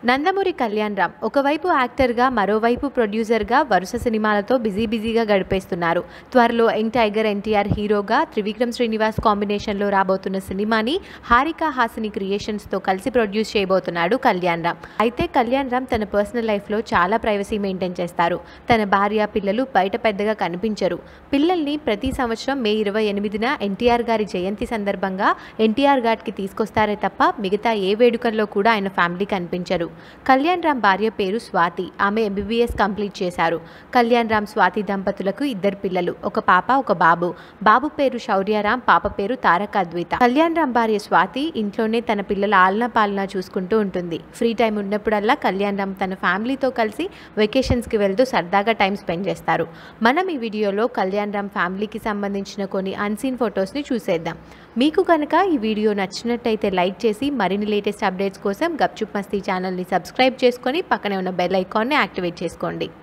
నందమూరి కళ్యాణ్ రామ్ ఒకవైపు యాక్టర్గా మరోవైపు ప్రొడ్యూసర్గా వరుస సినిమాలతో బిజీ బిజీగా గడిపేస్తున్నారు త్వరలో యంగ్ టైగర్ ఎన్టీఆర్ హీరోగా త్రివిక్రమ్ శ్రీనివాస్ కాంబినేషన్లో రాబోతున్న సినిమాని హారికా హాసిని క్రియేషన్స్తో కలిసి ప్రొడ్యూస్ చేయబోతున్నాడు కళ్యాణ్ రామ్ అయితే కళ్యాణ్ రామ్ తన పర్సనల్ లైఫ్లో చాలా ప్రైవసీ మెయింటైన్ చేస్తారు తన భార్య పిల్లలు బయట పెద్దగా కనిపించరు పిల్లల్ని ప్రతి సంవత్సరం మే ఇరవై ఎనిమిదిన ఎన్టీఆర్ గారి జయంతి సందర్భంగా ఎన్టీఆర్ ఘాట్కి తీసుకొస్తారే తప్ప మిగతా ఏ వేడుకల్లో కూడా ఆయన ఫ్యామిలీ కనిపించరు కళ్యాణ్ రామ్ భార్య పేరు స్వాతి ఆమె ఎంబీబీఎస్ కంప్లీట్ చేశారు కళ్యాణ్ రామ్ స్వాతి దంపతులకు ఇద్దరు పిల్లలు ఒక పాప ఒక బాబు బాబు పేరు శౌర్యరామ్ పాప పేరు తారక అద్విత కళ్యాణ్ రామ్ భార్య స్వాతి ఇంట్లోనే తన పిల్లల ఆలన పాలన చూసుకుంటూ ఉంటుంది ఫ్రీ టైం ఉన్నప్పుడల్లా కళ్యాణ్ రామ్ తన ఫ్యామిలీతో కలిసి వెకేషన్స్కి వెళ్తూ సరదాగా టైం స్పెండ్ చేస్తారు మనం ఈ వీడియోలో కళ్యాణ్ రామ్ ఫ్యామిలీకి సంబంధించిన కొన్ని అన్సీన్ ఫొటోస్ని చూసేద్దాం మీకు కనుక ఈ వీడియో నచ్చినట్టయితే లైక్ చేసి మరిన్ని లేటెస్ట్ అప్డేట్స్ కోసం గప్చుప్ మస్తీ ఛానల్ని సబ్స్క్రైబ్ చేసుకొని పక్కనే ఉన్న బెల్ ఐకాన్ని యాక్టివేట్ చేసుకోండి